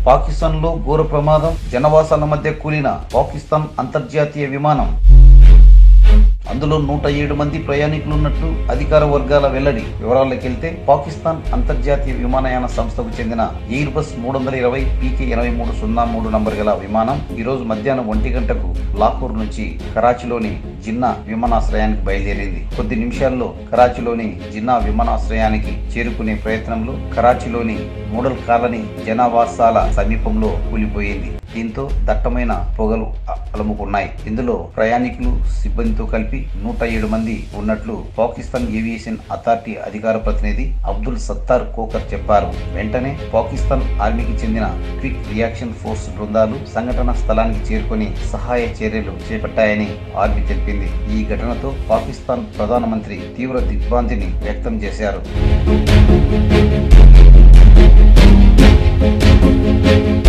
పాకిస్తాన్లో ఘోర ప్రమాదం జనవాసాల మధ్య కూలిన పాకిస్తాన్ అంతర్జాతీయ విమానం అందులో నూట ఏడు మంది ప్రయాణికులున్నట్లు అధికార వర్గాల వెల్లడి వివరాల్లోకి వెళ్తే పాకిస్తాన్ అంతర్జాతీయ విమానయాన సంస్థకు చెందిన ఎయిర్ బస్ మూడు వందల ఇరవై పీకే ఎనభై మూడు సున్నా మూడు నంబర్ గల విమానం ఈ రోజు మధ్యాహ్నం ఒంటి గంటకు లాహోర్ నుంచి కరాచీలోని జిన్నా విమానాశ్రయానికి బయలుదేరింది కొద్ది నిమిషాల్లో కరాచీలోని జిన్నా విమానాశ్రయానికి చేరుకునే ప్రయత్నంలో కరాచీలోని మోడల్ కాలనీ జనావాసాల సమీపంలో కూలిపోయింది దీంతో దట్టమైన పొగలు అ- అలుముకున్నాయి ఇందులో ప్రయాణికులు సిబ్బందితో కలిపి నూట ఏడు మంది ఉన్నట్లు పాకిస్తాన్ ఏవియేషన్ అథారిటీ అధికార ప్రతినిధి అబ్దుల్ సత్తార్ కోకర్ చెప్పారు వెంటనే పాకిస్తాన్ ఆర్మీకి చెందిన క్విక్ రియాక్షన్ ఫోర్స్ బృందాలు సంఘటన స్థలానికి చేరుకొని సహాయ చర్యలు చేపట్టాయని ఆర్మీ తెలిపింది ఈ ఘటనతో పాకిస్తాన్ ప్రధానమంత్రి తీవ్ర దిగ్భ్రాంతిని వ్యక్తం చేశారు